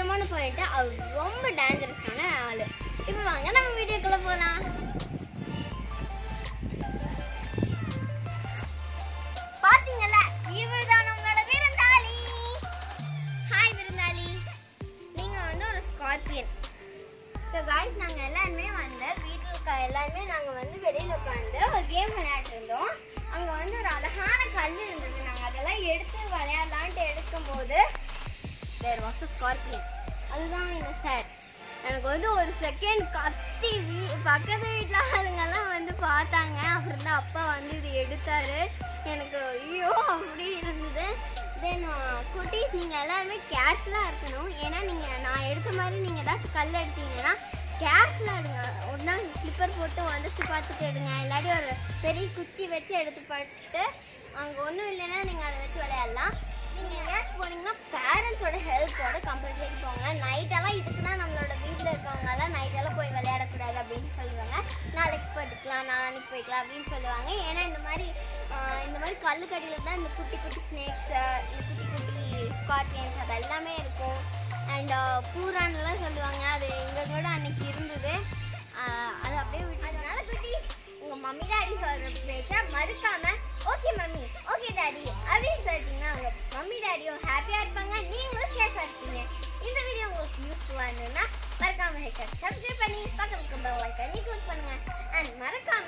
பயங்கரமான பாயிண்ட் அவர் ரொம்ப டேஞ்சரஸான ஆளு இப்போ வாங்க நம்ம வீடியோக்குள்ள போலாம் பாத்தீங்கல்ல இவர் தான் நம்மளோட விருந்தாளி ஹாய் விருந்தாளி நீங்க வந்து ஒரு ஸ்கார்பியன் ஸோ காய்ஸ் நாங்கள் எல்லாருமே வந்து வீட்டில் இருக்க எல்லாருமே நாங்கள் வந்து வெளியில் உட்காந்து ஒரு கேம் விளையாட்டு இருந்தோம் அங்கே வந்து ஒரு அழகான கல் இருந்தது நாங்கள் அதெல்லாம் எடுத்து விளையாடலான்ட்டு எடுக்கும்போது வேறு வாச ஸ்கார்பியன் அதுதான் எங்க சார் எனக்கு வந்து ஒரு செகண்ட் கத்தி வீ பக்கத்து வீட்டில் ஆளுங்கெல்லாம் வந்து பார்த்தாங்க அப்புறம் தான் அப்பா வந்து இது எடுத்தாரு எனக்கு ஐயோ அப்படி இருந்தது தென் குட்டீஸ் நீங்கள் எல்லாருமே கேர்ஃபுல்லாக இருக்கணும் ஏன்னா நீங்கள் நான் எடுத்த மாதிரி நீங்கள் ஏதாச்சும் கல் எடுத்தீங்கன்னா கேர்ஃபுல்லாக எடுங்க ஒன்றா ஸ்லிப்பர் போட்டு உடச்சி பார்த்துட்டு எடுங்க இல்லாட்டி ஒரு பெரிய குச்சி வச்சு எடுத்து பார்த்துட்டு அங்கே ஒன்றும் இல்லைன்னா நீங்கள் அதை வச்சு விளையாடலாம் நீங்கள் எங்கேயாச்சும் போனீங்கன்னா பேரண்ட்ஸோட ஹெல்ப்போட கம்பல்சரி போங்க நைட்டெல்லாம் இதுக்கு தான் நம்மளோட வீட்டில் இருக்கவங்கெல்லாம் நைட்டெல்லாம் போய் விளையாடக்கூடாது அப்படின்னு சொல்லுவாங்க நாளைக்கு போட்டுக்கலாம் நாளைக்கு போய்க்கலாம் அப்படின்னு சொல்லுவாங்க ஏன்னா இந்த மாதிரி ஆஹ், இந்த மாதிரி கல்லுக்கடியில் தான் இந்த குட்டி குட்டி ஸ்னேக்ஸ் இந்த குட்டி குட்டி ஸ்கார்பியன்ஸ் அது எல்லாமே இருக்கும் அண்ட் பூரான்லாம் சொல்லுவாங்க அது எங்கள் கூட அன்னைக்கு இருந்தது ஆஹ், அது அப்படியே விட்டு அதனால குட்டி உங்க மம்மி டாடி சொல்ற பேச்ச மறுக்காம ஓகே மம்மி ஓகே டாடி அப்படின்னு சொல்லிட்டீங்கன்னா உங்க மம்மி டாடியும் ஹாப்பியா இருப்பாங்க நீங்களும் சேஃபா இருப்பீங்க இந்த வீடியோ உங்களுக்கு யூஸ்ஃபுல்லா இருந்ததுன்னா மறக்காம சப்ஸ்கிரைப் பண்ணி பக்கத்துக்கு பெல் ஐக்கானி கிளிக் பண்ணுங்க அண்ட் மறக்காம